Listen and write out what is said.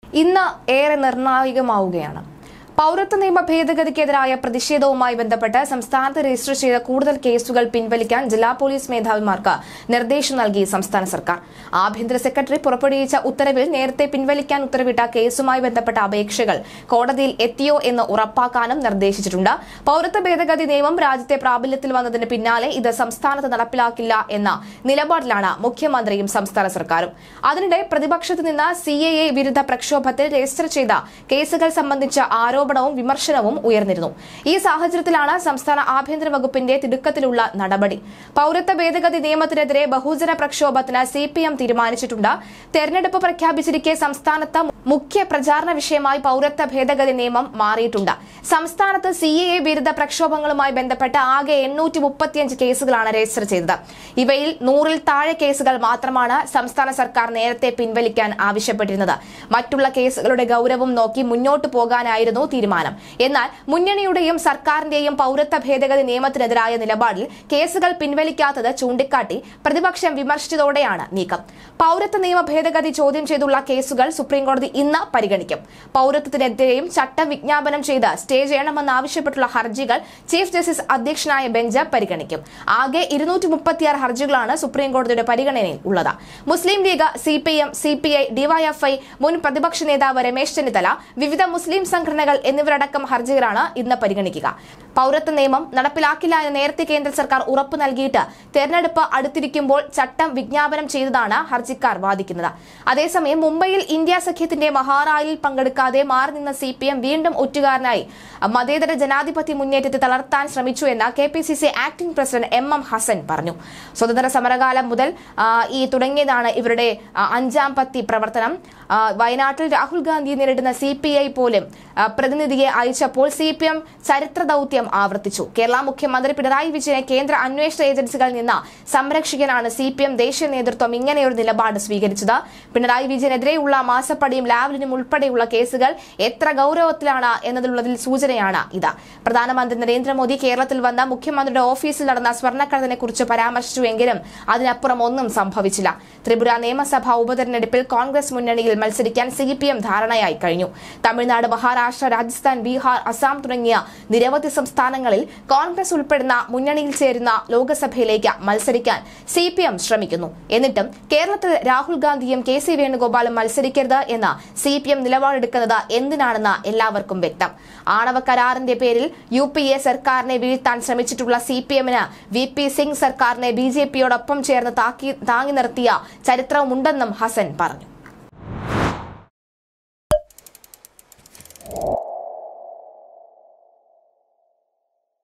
ഇന്ന് ഏറെ നിർണായകമാവുകയാണ് പൗരത്വ നിയമ ഭേദഗതിക്കെതിരായ പ്രതിഷേധവുമായി ബന്ധപ്പെട്ട് സംസ്ഥാനത്ത് രജിസ്റ്റർ ചെയ്ത കൂടുതൽ കേസുകൾ പിൻവലിക്കാൻ ജില്ലാ പോലീസ് മേധാവിമാർക്ക് നിർദ്ദേശം നൽകി സംസ്ഥാന സർക്കാർ ആഭ്യന്തര സെക്രട്ടറി പുറപ്പെടുവിച്ച ഉത്തരവിൽ നേരത്തെ പിൻവലിക്കാൻ ഉത്തരവിട്ട കേസുമായി ബന്ധപ്പെട്ട അപേക്ഷകൾ കോടതിയിൽ എത്തിയോ എന്ന് ഉറപ്പാക്കാനും നിർദ്ദേശിച്ചിട്ടുണ്ട് പൗരത്വ ഭേദഗതി നിയമം രാജ്യത്തെ പ്രാബല്യത്തിൽ വന്നതിന് പിന്നാലെ ഇത് സംസ്ഥാനത്ത് നടപ്പിലാക്കില്ല എന്ന നിലപാടിലാണ് മുഖ്യമന്ത്രിയും സംസ്ഥാന സർക്കാരും അതിനിടെ പ്രതിപക്ഷത്ത് നിന്ന് സി എ എ വിരുദ്ധ പ്രക്ഷോഭത്തിൽ രജിസ്റ്റർ ചെയ്ത കേസുകൾ സംബന്ധിച്ച ആരോപണവും വിമർശനവും ഉയർന്നിരുന്നു ഈ സാഹചര്യത്തിലാണ് സംസ്ഥാന ആഭ്യന്തര വകുപ്പിന്റെ തിടുക്കത്തിലുള്ള നടപടി പൗരത്വ ഭേദഗതി നിയമത്തിനെതിരെ ബഹുജന പ്രക്ഷോഭത്തിന് സി പി എം തീരുമാനിച്ചിട്ടുണ്ട് തെരഞ്ഞെടുപ്പ് പ്രഖ്യാപിച്ചിരിക്കെ സംസ്ഥാനത്ത് മുഖ്യ പ്രചാരണ വിഷയമായി പൗരത്വ ഭേദഗതി നിയമം മാറിയിട്ടുണ്ട് സംസ്ഥാനത്ത് സി എ എ വിരുദ്ധ പ്രക്ഷോഭങ്ങളുമായി ബന്ധപ്പെട്ട് ആകെ എണ്ണൂറ്റി മുപ്പത്തിയഞ്ച് കേസുകളാണ് രജിസ്റ്റർ ചെയ്തത് ഇവയിൽ നൂറിൽ താഴെ കേസുകൾ മാത്രമാണ് സംസ്ഥാന സർക്കാർ നേരത്തെ പിൻവലിക്കാൻ ആവശ്യപ്പെട്ടിരുന്നത് മറ്റുള്ള കേസുകളുടെ ഗൌരവം നോക്കി മുന്നോട്ടു പോകാനായിരുന്നു തീരുമാനം എന്നാൽ മുന്നണിയുടെയും സർക്കാരിന്റെയും പൗരത്വ ഭേദഗതി നിയമത്തിനെതിരായ നിലപാടിൽ കേസുകൾ പിൻവലിക്കാത്തത് ചൂണ്ടിക്കാട്ടി പ്രതിപക്ഷം വിമർശിച്ചതോടെയാണ് നീക്കം പൗരത്വ നിയമ ഭേദഗതി ചോദ്യം ചെയ്തുള്ള കേസുകൾ സുപ്രീംകോടതി ഇന്ന് പരിഗണിക്കും പൗരത്വത്തിനെതിരെയും ചട്ടം വിജ്ഞാപനം ചെയ്ത് സ്റ്റേ ചെയ്യണമെന്നാവശ്യപ്പെട്ടുള്ള ഹർജികൾ ചീഫ് ജസ്റ്റിസ് അധ്യക്ഷനായ ബെഞ്ച് പരിഗണിക്കും ആകെ ഇരുന്നൂറ്റി മുപ്പത്തിയാറ് ഹർജികളാണ് സുപ്രീംകോടതിയുടെ പരിഗണനയിൽ ഉള്ളത് Muslim League C P M C P I DYFI മുൻ പ്രതിപക്ഷ നേതാവ് രമേശ് ചെന്നിത്തല വിവിധ മുസ്ലിം സംഘടനകൾ എന്നിവരടക്കം ഹർജികളാണ് ഇന്ന് പരിഗണിക്കുക പൗരത്വ നിയമം നടപ്പിലാക്കില്ല എന്ന് നേരത്തെ കേന്ദ്ര സർക്കാർ ഉറപ്പ് നൽകിയിട്ട് തെരഞ്ഞെടുപ്പ് അടുത്തിരിക്കുമ്പോൾ ചട്ടം വിജ്ഞാപനം ചെയ്തതാണ് ഹർജിക്കാർ വാദിക്കുന്നത് അതേസമയം മുംബൈയിൽ ഇന്ത്യ സഖ്യത്തിന്റെ മഹാറാലിയിൽ പങ്കെടുക്കാതെ മാറി നിന്ന സി പി എം വീണ്ടും ഒറ്റുകാരനായി മതേതര ജനാധിപത്യ മുന്നേറ്റത്തെ തളർത്താൻ ശ്രമിച്ചു എന്ന് K P C C acting president M M Hasan പറഞ്ഞു സ്വതന്ത്ര സമരകാലം മുതൽ ആ, ഈ തുടങ്ങിയതാണ് ഇവരുടെ ആ, അഞ്ചാം പത്തി പ്രവർത്തനം ആ, വയനാട്ടിൽ രാഹുൽ ഗാന്ധി നേരിടുന്ന സി പി ഐ പോലും ആ, പ്രതിനിധിയെ അയച്ചപ്പോൾ സി പി എം ചരിത്ര ദൌത്യം ആവർത്തിച്ചു കേരള മുഖ്യമന്ത്രി പിണറായി വിജയനെ കേന്ദ്ര അന്വേഷണ ഏജൻസികളിൽ നിന്ന് സംരക്ഷിക്കാനാണ് സി പി എം ദേശീയ നേതൃത്വം ഇങ്ങനെയൊരു നിലപാട് സ്വീകരിച്ചത് പിണറായി വിജയനെതിരെയുള്ള മാസപ്പടിയും ലാവലിനും ഉൾപ്പെടെയുള്ള കേസുകൾ എത്ര ഗൌരവത്തിലാണ് എന്നതിലുള്ളതിൽ സൂചനയാണ് ഇത് പ്രധാനമന്ത്രി നരേന്ദ്രമോദി കേരളത്തിൽ വന്ന മുഖ്യമന്ത്രിയുടെ ഓഫീസിൽ നടന്ന സ്വർണ്ണക്കടത്തിനെ കുറിച്ച് പരാമർശിച്ചുവെങ്കിലും അതിനപ്പുറം ഒന്നും സംഭവിച്ചില്ല ത്രിപുര നിയമസഭാ ഉപതെരഞ്ഞെടുപ്പിൽ കോൺഗ്രസ് മുന്നണിയിൽ മത്സരിക്കാൻ സി പി എം ധാരണയായി കഴിഞ്ഞു തമിഴ്നാട് മഹാരാഷ്ട്ര രാജസ്ഥാൻ ബീഹാർ അസം തുടങ്ങിയ നിരവധി സംസ്ഥാനങ്ങളിൽ കോൺഗ്രസ് ഉൾപ്പെടുന്ന മുന്നണിയിൽ ചേരുന്ന ലോക്സഭയിലേക്ക് മത്സരിക്കാൻ സി പി എം ശ്രമിക്കുന്നു എന്നിട്ടും കേരളത്തിൽ രാഹുൽ ഗാന്ധിയും കെ സി വേണുഗോപാലും മത്സരിക്കരുത് എന്ന് സി പി എം നിലപാടെടുക്കുന്നത് എന്തിനാണെന്ന് എല്ലാവർക്കും വ്യക്തം ആണവ കരാറിന്റെ പേരിൽ യു പി എ സർക്കാരിനെ വീഴ്ത്താൻ ശ്രമിച്ചിട്ടുള്ള സി പി എമ്മിന് വി പി സിംഗ് സർക്കാരിനെ ബി ജെ പിയോടൊപ്പം ചേർന്ന് താക്കി താങ്ങി നിർത്തിയ ചരിത്രവുമുണ്ടെന്നും ഹസൻ പറഞ്ഞു